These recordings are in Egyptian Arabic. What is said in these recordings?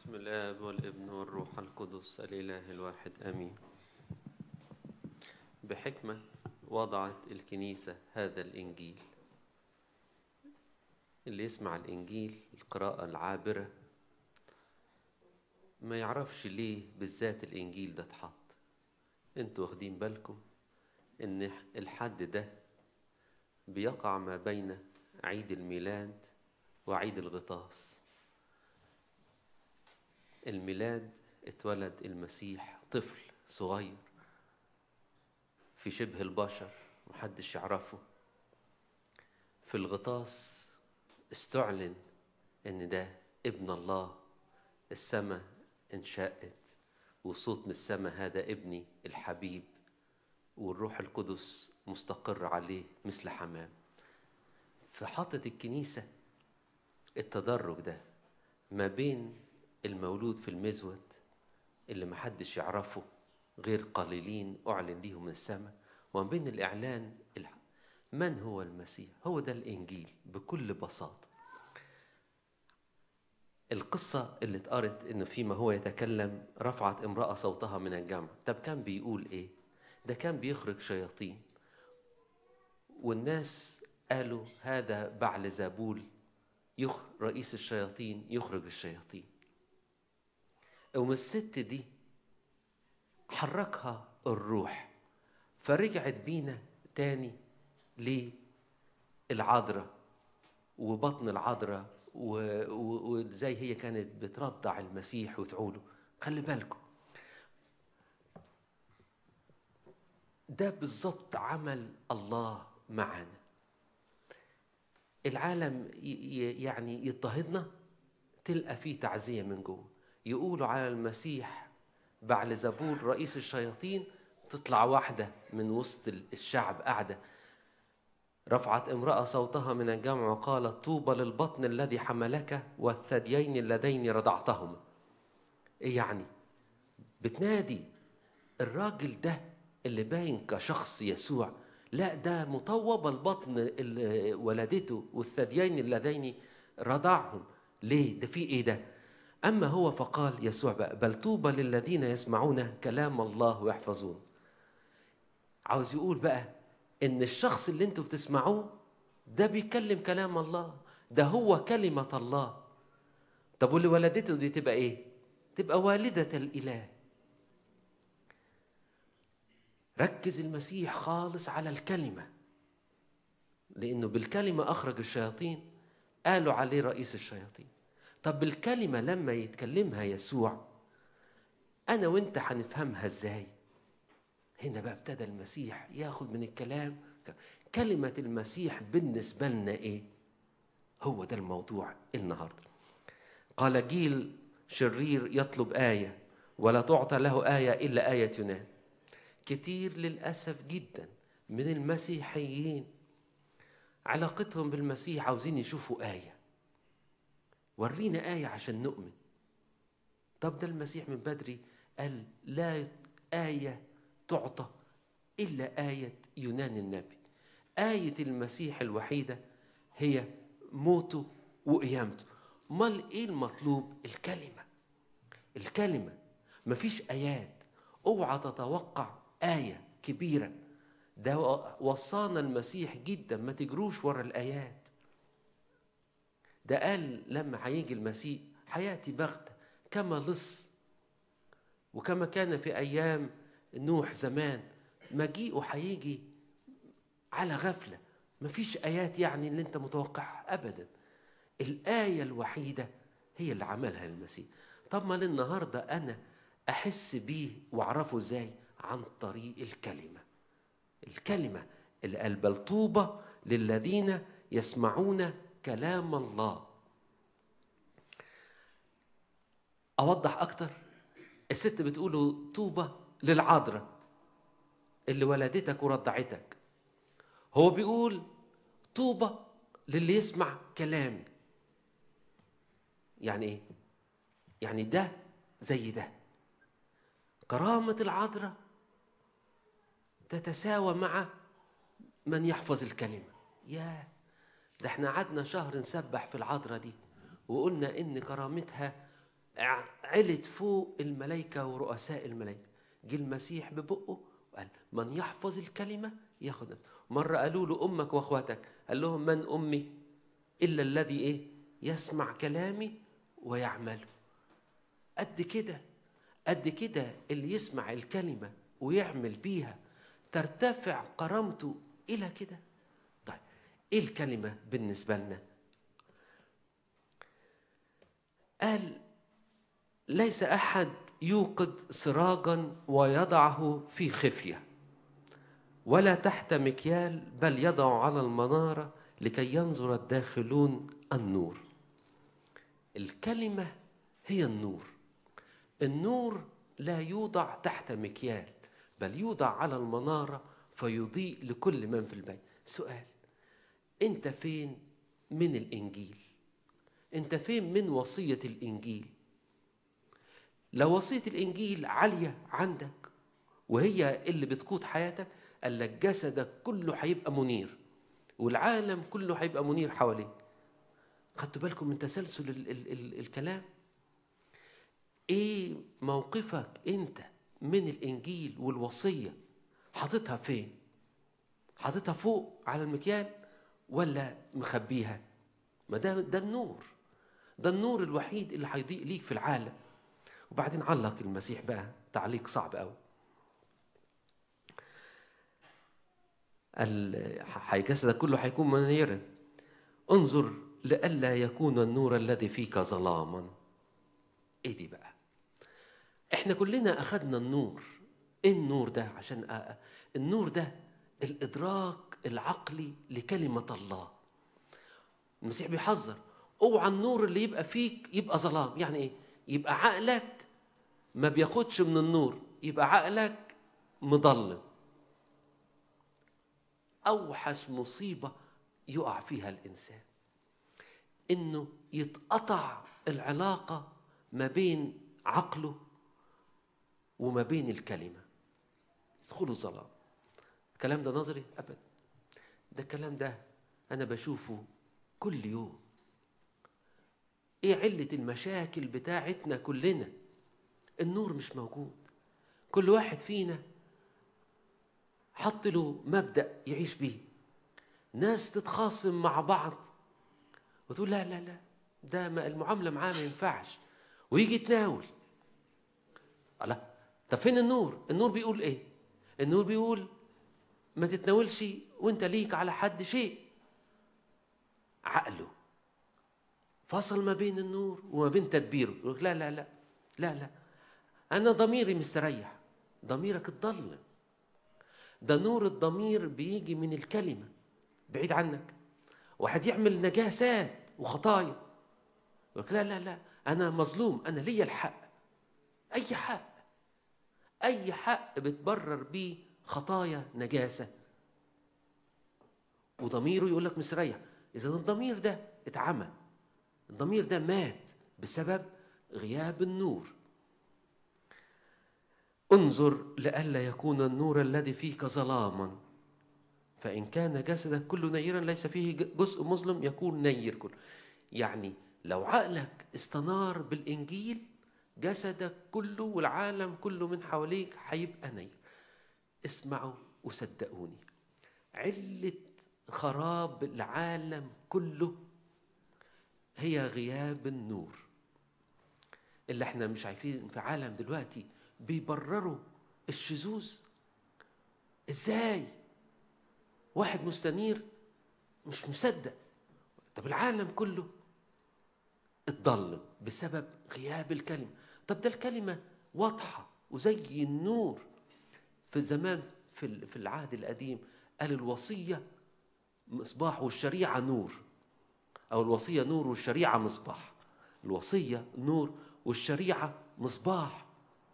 باسم الآب والابن والروح القدس الإله الواحد آمين بحكمة وضعت الكنيسة هذا الإنجيل اللي يسمع الإنجيل القراءة العابرة ما يعرفش ليه بالذات الإنجيل ده اتحط انتوا واخدين بالكم ان الحد ده بيقع ما بين عيد الميلاد وعيد الغطاس الميلاد اتولد المسيح طفل صغير في شبه البشر محدش يعرفه في الغطاس استعلن ان ده ابن الله السماء انشقت وصوت من السماء هذا ابني الحبيب والروح القدس مستقر عليه مثل حمام فحطت الكنيسة التدرج ده ما بين المولود في المزود اللي محدش يعرفه غير قليلين أعلن ليهم من السماء وما بين الإعلان من هو المسيح هو ده الإنجيل بكل بساطة القصة اللي اتقرت إنه فيما هو يتكلم رفعت امرأة صوتها من الجمع طب كان بيقول إيه ده كان بيخرج شياطين والناس قالوا هذا بعل زابول يخ رئيس الشياطين يخرج الشياطين ومن الست دي حركها الروح فرجعت بينا تاني للعذراء وبطن العذراء وزي هي كانت بترضع المسيح وتعوله خلي بالكم ده بالظبط عمل الله معنا العالم يعني يضطهدنا تلقى فيه تعزية من جوه يقولوا على المسيح بعل زبور رئيس الشياطين تطلع واحدة من وسط الشعب قاعدة رفعت امرأة صوتها من الجمع وقالت طوبى للبطن الذي حملك والثديين اللذين رضعتهما ايه يعني بتنادي الراجل ده اللي باين كشخص يسوع لا ده مطوب البطن اللي ولدته والثديين اللذين رضعهم ليه ده في ايه ده اما هو فقال يسوع بقى بل طوبى للذين يسمعون كلام الله ويحفظون عاوز يقول بقى ان الشخص اللي انتوا بتسمعوه ده بيتكلم كلام الله ده هو كلمة الله طب واللي ولدته دي تبقى ايه تبقى والدة الإله ركز المسيح خالص على الكلمة لأنه بالكلمة أخرج الشياطين قالوا عليه رئيس الشياطين طب بالكلمة لما يتكلمها يسوع أنا وأنت هنفهمها إزاي هنا بقى ابتدى المسيح ياخد من الكلام كلمة المسيح بالنسبة لنا إيه هو ده الموضوع النهاردة قال جيل شرير يطلب آية ولا تعطى له آية إلا آية يونان كتير للأسف جدا من المسيحيين علاقتهم بالمسيح عاوزين يشوفوا آية ورينا آية عشان نؤمن طب ده المسيح من بدري قال لا آية تعطى إلا آية يونان النبي آية المسيح الوحيدة هي موته وقيامته امال ايه المطلوب الكلمة الكلمة مفيش آيات اوعى تتوقع آية كبيرة ده وصانا المسيح جدا ما تجروش ورا الآيات ده قال لما هيجي المسيح هياتي بغتة كما لص وكما كان في أيام نوح زمان مجيئه هيجي على غفلة مفيش آيات يعني اللي أنت متوقعها أبدا الآية الوحيدة هي اللي عملها المسيح طب ما للنهاردة أنا أحس بيه وأعرفه إزاي عن طريق الكلمة الكلمة اللي قال بل طوبى للذين يسمعون كلام الله أوضح أكتر الست بتقوله طوبى للعذراء اللي ولدتك ورضعتك هو بيقول طوبى للي يسمع كلامي يعني ايه يعني ده زي ده كرامة العذراء تتساوى مع من يحفظ الكلمة يا ده احنا قعدنا شهر نسبح في العذراء دي وقلنا ان كرامتها علت فوق الملائكة ورؤساء الملائكة جه المسيح ببقه وقال من يحفظ الكلمة ياخد مرة قالوا له أمك وأخواتك قال لهم من أمي إلا الذي إيه يسمع كلامي ويعمله قد كده قد كده اللي يسمع الكلمة ويعمل بيها ترتفع كرامته إلى كده طيب إيه الكلمة بالنسبة لنا قال ليس أحد يوقد سراجا ويضعه في خفيه ولا تحت مكيال بل يضع على المناره لكي ينظر الداخلون النور الكلمه هي النور النور لا يوضع تحت مكيال بل يوضع على المناره فيضيء لكل من في البيت سؤال انت فين من الانجيل انت فين من وصيه الانجيل لو وصيه الانجيل عاليه عندك وهي اللي بتقود حياتك قال لك جسدك كله هيبقى منير والعالم كله هيبقى منير حواليك خدتوا بالكم من تسلسل ال ال ال الكلام ايه موقفك انت من الانجيل والوصيه حاططها فين حاططها فوق على المكيال ولا مخبيها ما ده ده النور ده النور الوحيد اللي هيضيء ليك في العالم وبعدين علق المسيح بقى تعليق صعب قوي جسدك كله هيكون منيرا انظر لئلا يكون النور الذي فيك ظلاما ايه دي بقى احنا كلنا اخذنا النور ايه النور ده عشان أ... النور ده الادراك العقلي لكلمه الله المسيح بيحذر اوعى النور اللي يبقى فيك يبقى ظلام يعني ايه يبقى عقلك ما بياخدش من النور يبقى عقلك مضلم اوحش مصيبه يقع فيها الانسان انه يتقطع العلاقه ما بين عقله وما بين الكلمه يدخلوا الظلام الكلام ده نظري ابدا ده الكلام ده انا بشوفه كل يوم ايه عله المشاكل بتاعتنا كلنا النور مش موجود كل واحد فينا حط له مبدا يعيش بيه ناس تتخاصم مع بعض وتقول لا لا لا ده ما المعامله معاه ما ينفعش ويجي يتناول لا طب فين النور النور بيقول ايه النور بيقول ما تتناولش وانت ليك على حد شيء عقله فصل ما بين النور وما بين تدبيره يقول لا لا لا لا لا انا ضميري مستريح ضميرك اتضلم ده نور الضمير بيجي من الكلمة بعيد عنك واحد يعمل نجاسات وخطايا يقول لا لا لا أنا مظلوم أنا ليا الحق أي حق أي حق بتبرر بيه خطايا نجاسة وضميره يقول لك مستريح إذا الضمير ده اتعمى الضمير ده مات بسبب غياب النور انظر لئلا يكون النور الذي فيك ظلاما فإن كان جسدك كله نيرا ليس فيه جزء مظلم يكون نير كله يعني لو عقلك استنار بالإنجيل جسدك كله والعالم كله من حواليك هيبقى نير اسمعوا وصدقوني علة خراب العالم كله هي غياب النور اللي احنا مش عارفين في عالم دلوقتي بيبرروا الشذوذ ازاي واحد مستنير مش مصدق طب العالم كله اتضلم بسبب غياب الكلمه طب ده الكلمه واضحه وزي النور في زمان في في العهد القديم قال الوصيه مصباح والشريعه نور او الوصيه نور والشريعه مصباح الوصيه نور والشريعه مصباح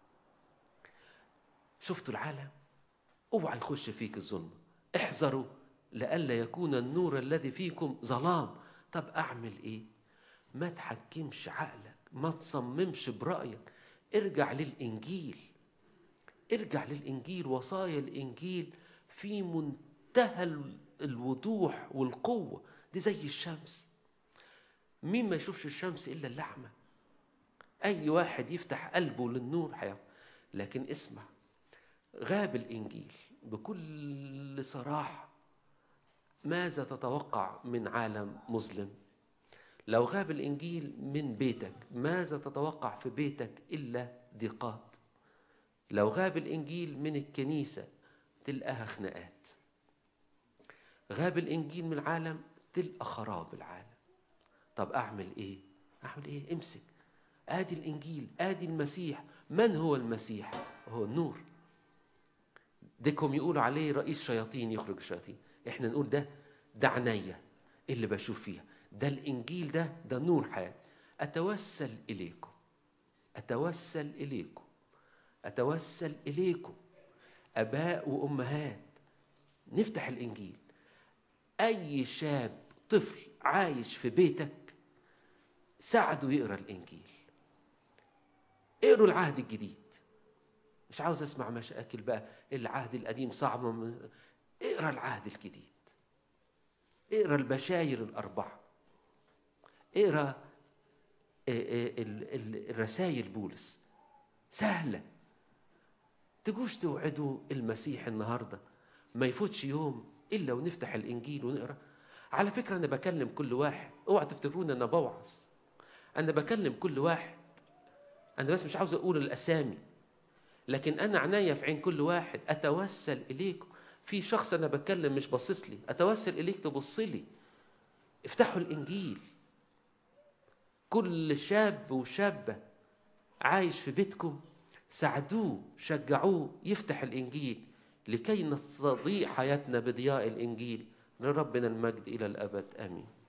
شفتوا العالم اوعى يخش فيك الظلم احذروا لئلا يكون النور الذي فيكم ظلام طب اعمل ايه ما تحكمش عقلك ما تصممش برايك ارجع للانجيل ارجع للانجيل وصايا الانجيل في منتهى الوضوح والقوه دي زي الشمس مين ما يشوفش الشمس الا اللحمه اي واحد يفتح قلبه للنور حياة لكن اسمع غاب الانجيل بكل صراحه ماذا تتوقع من عالم مظلم لو غاب الانجيل من بيتك ماذا تتوقع في بيتك الا ضيقات لو غاب الانجيل من الكنيسه تلقاها خناقات غاب الانجيل من العالم تلقى خراب العالم طب اعمل ايه اعمل ايه امسك ادي الانجيل ادي المسيح من هو المسيح هو النور ديكم يقولوا عليه رئيس شياطين يخرج الشياطين احنا نقول ده ده عينيا اللي بشوف فيها ده الانجيل ده ده نور حياتي اتوسل اليكم اتوسل اليكم اتوسل اليكم اباء وامهات نفتح الانجيل اي شاب طفل عايش في بيتك ساعده يقرا الانجيل اقروا العهد الجديد مش عاوز اسمع مشاكل بقى العهد القديم صعب من... اقرا العهد الجديد اقرا البشاير الاربعه اقرا الرسائل بولس سهله تجوش توعدوا المسيح النهارده ما يفوتش يوم الا ونفتح الانجيل ونقرا على فكره انا بكلم كل واحد اوعى تفتكروني انا بوعظ انا بكلم كل واحد انا بس مش عاوز اقول الاسامي لكن انا عناية في عين كل واحد اتوسل اليكم في شخص انا بتكلم مش باصص لي اتوسل اليك تبص لي افتحوا الانجيل كل شاب وشابه عايش في بيتكم ساعدوه شجعوه يفتح الانجيل لكي نستضيء حياتنا بضياء الانجيل لربنا المجد الى الابد امين